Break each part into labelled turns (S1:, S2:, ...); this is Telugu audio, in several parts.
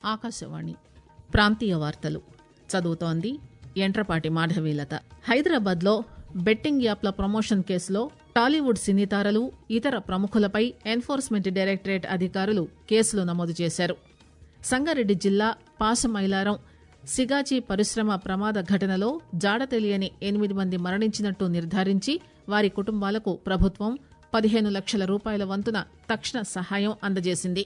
S1: ఆకాశవాణి ప్రాంతీయ వార్తలు చదువుతోంది ఎంట్రపాటి మాధవీలత హైదరాబాద్ లో బెట్టింగ్ యాప్ల ప్రమోషన్ కేసులో టాలీవుడ్ సినీ తారలు ఇతర ప్రముఖులపై ఎన్ఫోర్స్మెంట్ డైరెక్టరేట్ అధికారులు కేసులు నమోదు చేశారు సంగారెడ్డి జిల్లా పాసమైలారం సిగాచి పరిశ్రమ ప్రమాద ఘటనలో జాడ తెలియని ఎనిమిది మంది మరణించినట్టు నిర్ధారించి వారి కుటుంబాలకు ప్రభుత్వం పదిహేను లక్షల రూపాయల వంతున తక్షణ సహాయం అందజేసింది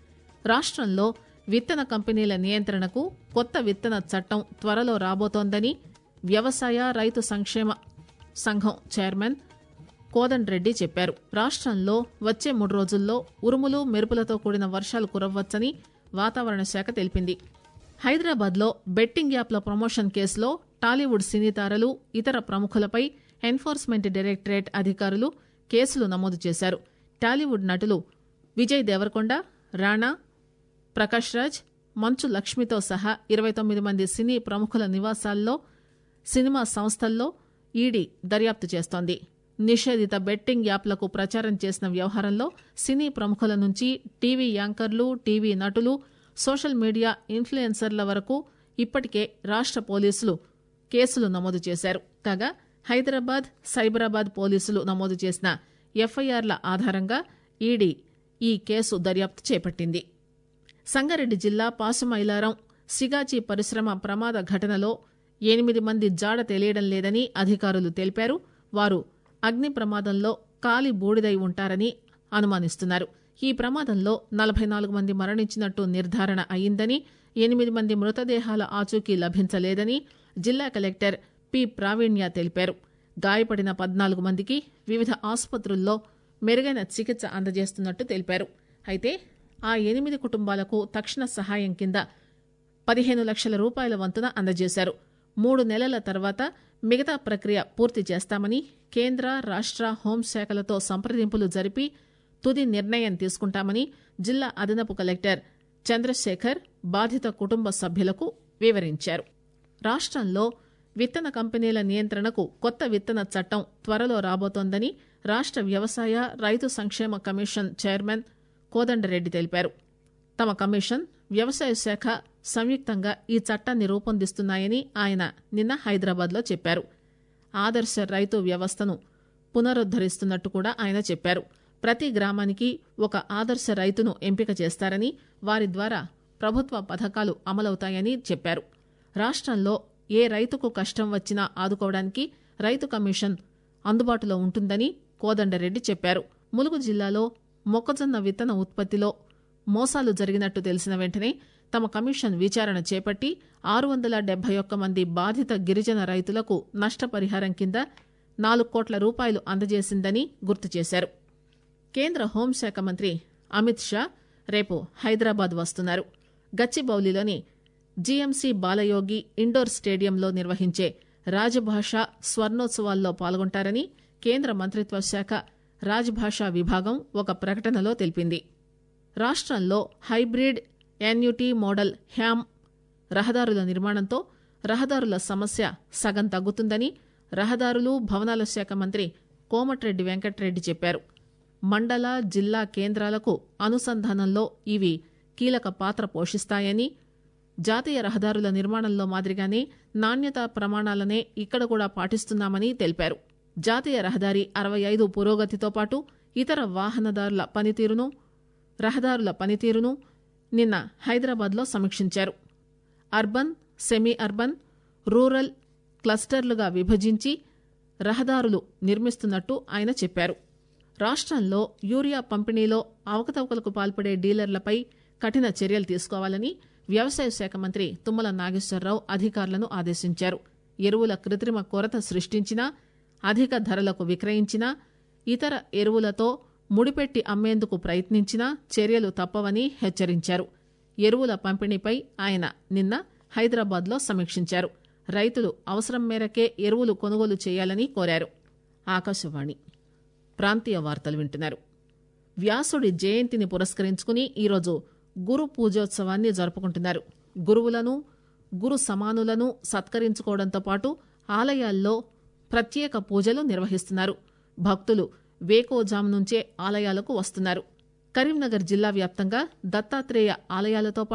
S1: రాష్టంలో విత్తన కంపెనీల నియంత్రణకు కొత్త విత్తన చట్టం త్వరలో రాబోతోందని వ్యవసాయ రైతు సంక్షేమ సంఘం చైర్మన్ కోదండ్రెడ్డి చెప్పారు రాష్టంలో వచ్చే మూడు రోజుల్లో ఉరుములు మెరుపులతో కూడిన వర్షాలు కురవ్వచ్చని వాతావరణ శాఖ తెలిపింది హైదరాబాద్ లో బెట్టింగ్ యాప్ల ప్రమోషన్ కేసులో టాలీవుడ్ సినీ తారలు ఇతర ప్రముఖులపై ఎన్ఫోర్స్మెంట్ డైరెక్టరేట్ అధికారులు కేసులు నమోదు చేశారు టాలీవుడ్ నటులు విజయ్ దేవరకొండ రాణా ప్రకాష్ రాజ్ మంచు లక్ష్మితో సహా ఇరవై తొమ్మిది మంది సినీ ప్రముఖుల నివాసాల్లో సినిమా సంస్థల్లో ఈడీ దర్యాప్తు చేస్తోంది నిషేధిత బెట్టింగ్ యాప్లకు ప్రచారం చేసిన వ్యవహారంలో సినీ ప్రముఖుల నుంచి టీవీ యాంకర్లు టీవీ నటులు సోషల్ మీడియా ఇన్ఫ్లుయెన్సర్ల వరకు ఇప్పటికే రాష్ట పోలీసులు కేసులు నమోదు చేశారు కాగా హైదరాబాద్ సైబరాబాద్ పోలీసులు నమోదు చేసిన ఎఫ్ఐఆర్ల ఆధారంగా ఈడీ ఈ కేసు దర్యాప్తు చేపట్టింది సంగారెడ్డి జిల్లా పాసమైలారం సిగాచి పరిశ్రమ ప్రమాద ఘటనలో ఎనిమిది మంది జాడ తెలియడం లేదని అధికారులు తెలిపారు వారు అగ్ని ప్రమాదంలో కాలి బూడిదై ఉంటారని అనుమానిస్తున్నారు ఈ ప్రమాదంలో నలభై నాలుగు మంది మరణించినట్టు నిర్ధారణ అయిందని ఎనిమిది మంది మృతదేహాల ఆచూకీ లభించలేదని జిల్లా కలెక్టర్ పి ప్రావీణ్య తెలిపారు గాయపడిన పద్నాలుగు మందికి వివిధ ఆసుపత్రుల్లో మెరుగైన చికిత్స అందజేస్తున్నట్టు తెలిపారు అయితే ఆ ఎనిమిది కుటుంబాలకు తక్షణ సహాయం కింద పదిహేను లక్షల రూపాయల వంతున అందజేశారు మూడు నెలల తర్వాత మిగతా ప్రక్రియ పూర్తి చేస్తామని కేంద్ర రాష్ట హోంశాఖలతో సంప్రదింపులు జరిపి తుది నిర్ణయం తీసుకుంటామని జిల్లా అదనపు కలెక్టర్ చంద్రశేఖర్ బాధిత కుటుంబ సభ్యులకు వివరించారు రాష్టంలో విత్తన కంపెనీల నియంత్రణకు కొత్త విత్తన చట్టం త్వరలో రాబోతోందని రాష్ట వ్యవసాయ రైతు సంక్షేమ కమిషన్ చైర్మన్ కోదండరెడ్డి తెలిపారు తమ కమిషన్ వ్యవసాయ శాఖ సంయుక్తంగా ఈ చట్టాన్ని రూపొందిస్తున్నాయని ఆయన నిన్న హైదరాబాద్లో చెప్పారు ఆదర్శ రైతు వ్యవస్థను పునరుద్దరిస్తున్నట్టు కూడా ఆయన చెప్పారు ప్రతి గ్రామానికి ఒక ఆదర్శ రైతును ఎంపిక చేస్తారని వారి ద్వారా ప్రభుత్వ పథకాలు అమలవుతాయని చెప్పారు రాష్టంలో ఏ రైతుకు కష్టం వచ్చినా ఆదుకోవడానికి రైతు కమిషన్ అందుబాటులో ఉంటుందని కోదండరెడ్డి చెప్పారు ములుగు జిల్లాలో మొక్కజొన్న విత్తన ఉత్పత్తిలో మోసాలు జరిగినట్టు తెలిసిన వెంటనే తమ కమిషన్ విచారణ చేపట్టి ఆరు వందల డెబ్బై ఒక్క మంది బాధిత గిరిజన రైతులకు నష్టపరిహారం కింద నాలుగు కోట్ల రూపాయలు అందజేసిందని గుర్తు చేశారు కేంద్ర హోంశాఖ మంత్రి అమిత్ షా రేపు హైదరాబాద్ వస్తున్నారు గచ్చిబౌలిలోని జీఎంసీ బాలయోగి ఇండోర్ స్టేడియంలో నిర్వహించే రాజభాష స్వర్ణోత్సవాల్లో పాల్గొంటారని కేంద్ర మంత్రిత్వ శాఖ రాజభాషా విభాగం ఒక ప్రకటనలో తెలిపింది రాష్టంలో హైబ్రిడ్ ఎన్యుటీ మోడల్ హ్యామ్ రహదారుల నిర్మాణంతో రహదారుల సమస్య సగం తగ్గుతుందని రహదారులు భవనాల శాఖ మంత్రి కోమటిరెడ్డి వెంకటరెడ్డి చెప్పారు మండల జిల్లా కేంద్రాలకు అనుసంధానంలో ఇవి కీలక పాత్ర పోషిస్తాయని జాతీయ రహదారుల నిర్మాణంలో మాదిరిగానే నాణ్యతా ప్రమాణాలనే ఇక్కడ కూడా పాటిస్తున్నామని తెలిపారు జాతీయ రహదారి అరవై ఐదు పురోగతితో పాటు ఇతర వాహనదారుల పనితీరును రహదారుల పనితీరును నిన్న హైదరాబాద్లో సమీక్షించారు అర్బన్ సెమీ అర్బన్ రూరల్ క్లస్టర్లుగా విభజించి రహదారులు నిర్మిస్తున్నట్టు ఆయన చెప్పారు రాష్టంలో యూరియా పంపిణీలో అవకతవకలకు పాల్పడే డీలర్లపై కఠిన చర్యలు తీసుకోవాలని వ్యవసాయ శాఖ మంత్రి తుమ్మల నాగేశ్వరరావు అధికారులను ఆదేశించారు ఎరువుల కృత్రిమ కొరత సృష్టించినా అధిక ధరలకు విక్రయించినా ఇతర ఎరువులతో ముడిపెట్టి అమ్మేందుకు ప్రయత్నించినా చర్యలు తప్పవని హెచ్చరించారు ఎరువుల పంపిణీపై ఆయన నిన్న హైదరాబాద్లో సమీక్షించారు రైతులు అవసరం మేరకే ఎరువులు కొనుగోలు చేయాలని కోరారు ఆకాశవాణి ప్రాంతీయ వార్తలు వింటున్నారు వ్యాసుడి జయంతిని పురస్కరించుకుని ఈరోజు గురు పూజోత్సవాన్ని జరుపుకుంటున్నారు గురువులను గురు సమానులను సత్కరించుకోవడంతో పాటు ఆలయాల్లో ప్రత్యేక పూజలు నిర్వహిస్తున్నారు భక్తులు వేకోజాం నుంచే ఆలయాలకు వస్తున్నారు కరీంనగర్ జిల్లా వ్యాప్తంగా దత్తాత్రేయ ఆలయాలతో పాటు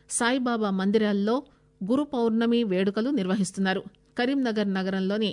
S1: సాయిబాబా మందిరాల్లో గురు పౌర్ణమి వేడుకలు నిర్వహిస్తున్నారు కరీంనగర్ నగరంలోని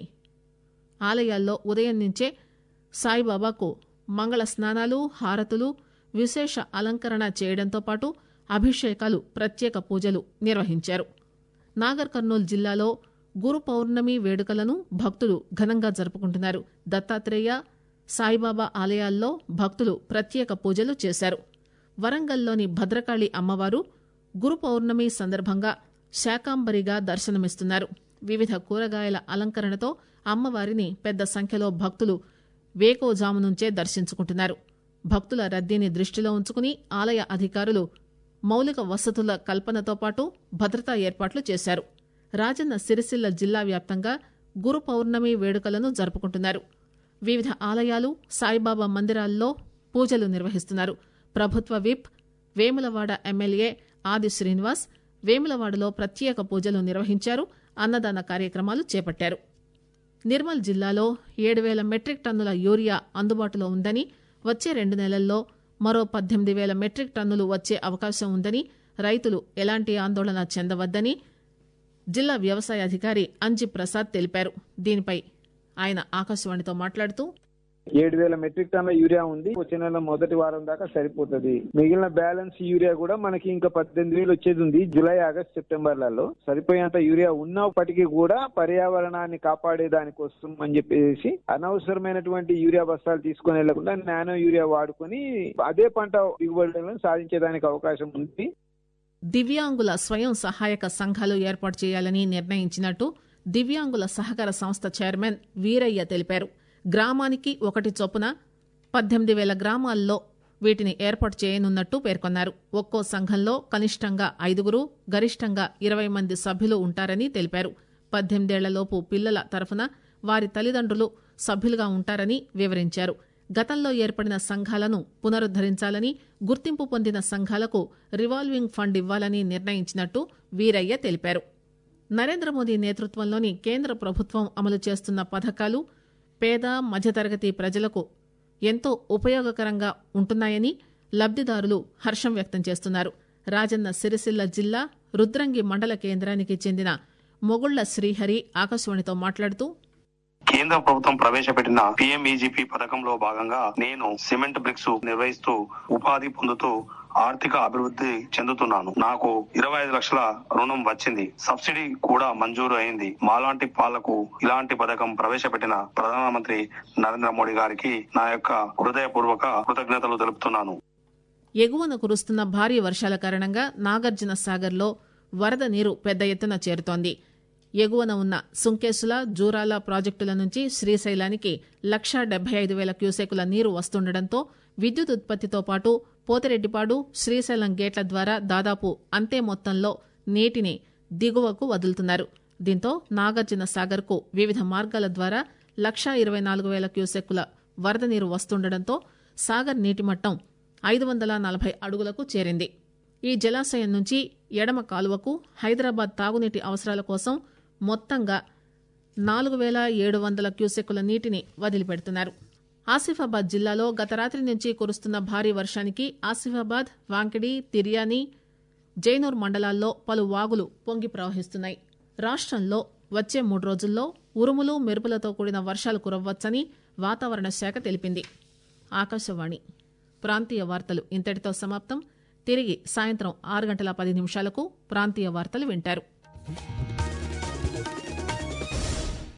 S1: ఆలయాల్లో ఉదయం నుంచే సాయిబాబాకు మంగళ స్నానాలు హారతులు విశేష అలంకరణ చేయడంతో పాటు అభిషేకాలు ప్రత్యేక పూజలు నిర్వహించారు నాగర్ కర్నూలు జిల్లాలో గురు పౌర్ణమి వేడుకలను భక్తులు ఘనంగా జరుపుకుంటున్నారు దత్తాత్రేయ సాయిబాబా ఆలయాల్లో భక్తులు ప్రత్యేక పూజలు చేశారు వరంగల్లోని భద్రకాళి అమ్మవారు గురు పౌర్ణమి సందర్భంగా శాకాంబరిగా దర్శనమిస్తున్నారు వివిధ కూరగాయల అలంకరణతో అమ్మవారిని పెద్ద సంఖ్యలో భక్తులు వేకోజాము నుంచే దర్శించుకుంటున్నారు భక్తుల రద్దీని దృష్టిలో ఉంచుకుని ఆలయ అధికారులు మౌలిక వసతుల కల్పనతో పాటు భద్రతా ఏర్పాట్లు చేశారు రాజన్న సిరిసిల్ల జిల్లా వ్యాప్తంగా గురు పౌర్ణమి వేడుకలను జరుపుకుంటున్నారు వివిధ ఆలయాలు సాయిబాబా మందిరాల్లో పూజలు నిర్వహిస్తున్నారు ప్రభుత్వ విప్ వేములవాడ ఎమ్మెల్యే ఆది శ్రీనివాస్ వేములవాడలో ప్రత్యేక పూజలు నిర్వహించారు అన్నదాన కార్యక్రమాలు చేపట్టారు నిర్మల్ జిల్లాలో ఏడు వేల మెట్రిక్ టన్నుల యూరియా అందుబాటులో ఉందని వచ్చే రెండు నెలల్లో మరో పద్దెనిమిది వేల మెట్రిక్ టన్నులు వచ్చే అవకాశం ఉందని రైతులు ఎలాంటి ఆందోళన చెందవద్దని జిల్లా వ్యవసాయ అధికారి అంజి ప్రసాద్ తెలిపారు దీనిపై ఆయన ఆకాశవాణితో మాట్లాడుతూ
S2: ఏడు వేల మెట్రిక్ టన్ల యూరియా ఉంది వచ్చే నెల మొదటి వారం దాకా సరిపోతుంది మిగిలిన బ్యాలెన్స్ యూరియా కూడా మనకి ఇంకా పద్దెనిమిది వేలు వచ్చేది ఉంది జూలై ఆగస్ట్ సెప్టెంబర్లలో సరిపోయేంత యూరియా ఉన్నప్పటికీ కూడా పర్యావరణాన్ని కాపాడే దానికోసం అని చెప్పేసి అనవసరమైనటువంటి యూరియా బస్తాలు తీసుకొని వెళ్లకుండా నానో యూరియా వాడుకొని అదే పంట దిగుబడులను సాధించేదానికి అవకాశం ఉంది
S1: దివ్యాంగుల స్వయం సహాయక సంఘాలు ఏర్పాటు చేయాలని నిర్ణయించినట్టు దివ్యాంగుల సహకార సంస్థ చైర్మన్ వీరయ్య తెలిపారు గ్రామానికి ఒకటి చొప్పున పద్దెనిమిది వేల గ్రామాల్లో వీటిని ఏర్పాటు చేయనున్నట్టు పేర్కొన్నారు ఒక్కో సంఘంలో కనిష్టంగా ఐదుగురు గరిష్టంగా ఇరవై మంది సభ్యులు ఉంటారని తెలిపారు పద్దెనిమిదేళ్లలోపు పిల్లల తరఫున వారి తల్లిదండ్రులు సభ్యులుగా ఉంటారని వివరించారు గతంలో ఏర్పడిన సంఘాలను పునరుద్దరించాలని గుర్తింపు పొందిన సంఘాలకు రివాల్వింగ్ ఫండ్ ఇవ్వాలని నిర్ణయించినట్టు వీరయ్య తెలిపారు నరేంద్ర మోదీ నేతృత్వంలోని కేంద్ర ప్రభుత్వం అమలు చేస్తున్న పథకాలు పేద మధ్యతరగతి ప్రజలకు ఎంతో ఉపయోగకరంగా ఉంటున్నాయని లబ్దిదారులు హర్షం వ్యక్తం చేస్తున్నారు రాజన్న సిరిసిల్ల జిల్లా రుద్రంగి మండల కేంద్రానికి చెందిన మొగుళ్ల శ్రీహరి ఆకాశవాణితో మాట్లాడుతూ
S3: కేంద్ర ప్రభుత్వం ప్రవేశపెట్టిన పిఎంఈజీపీ పథకంలో భాగంగా నేను సిమెంట్ బ్రిక్స్ నిర్వహిస్తూ ఉపాధి పొందుతూ ఆర్థిక అభివృద్ధి చెందుతున్నాను నాకు ఇరవై ఐదు లక్షల రుణం వచ్చింది సబ్సిడీ కూడా మంజూరు అయింది మాలాంటి పాలకు ఇలాంటి పథకం ప్రవేశపెట్టిన ప్రధానమంత్రి నరేంద్ర మోడీ గారికి నా యొక్క హృదయపూర్వక కృతజ్ఞతలు తెలుపుతున్నాను
S1: ఎగువన కురుస్తున్న భారీ వర్షాల కారణంగా నాగార్జున సాగర్లో వరద నీరు పెద్ద ఎత్తున చేరుతోంది ఎగువన ఉన్న సుంకేసుల జూరాల ప్రాజెక్టుల నుంచి శ్రీశైలానికి లక్షా డెబ్బై ఐదు వేల క్యూసెకుల నీరు వస్తుండటంతో విద్యుత్ ఉత్పత్తితో పాటు పోతిరెడ్డిపాడు శ్రీశైలం గేట్ల ద్వారా దాదాపు అంతే మొత్తంలో నీటిని దిగువకు వదులుతున్నారు దీంతో నాగార్జున సాగర్కు వివిధ మార్గాల ద్వారా లక్షా ఇరవై నాలుగు వేల క్యూసెక్కుల వరద నీరు వస్తుండటంతో సాగర్ నీటి మట్టం ఐదు వందల నలభై అడుగులకు చేరింది ఈ జలాశయం నుంచి ఎడమ కాలువకు హైదరాబాద్ తాగునీటి అవసరాల కోసం మొత్తంగా నాలుగు వేల ఏడు వందల క్యూసెక్కుల నీటిని వదిలిపెడుతున్నారు ఆసిఫాబాద్ జిల్లాలో గత రాత్రి నుంచి కురుస్తున్న భారీ వర్షానికి ఆసిఫాబాద్ వాంకిడి తిర్యాని జైనూర్ మండలాల్లో పలు వాగులు పొంగి ప్రవహిస్తున్నాయి రాష్ట్రంలో వచ్చే మూడు రోజుల్లో ఉరుములు మెరుపులతో కూడిన వర్షాలు కురవ్వచ్చని వాతావరణ శాఖ తెలిపింది ఆకాశవాణి ప్రాంతీయ వార్తలు ఇంతటితో సమాప్తం తిరిగి సాయంత్రం ఆరు గంటల పది నిమిషాలకు ప్రాంతీయ వార్తలు వింటారు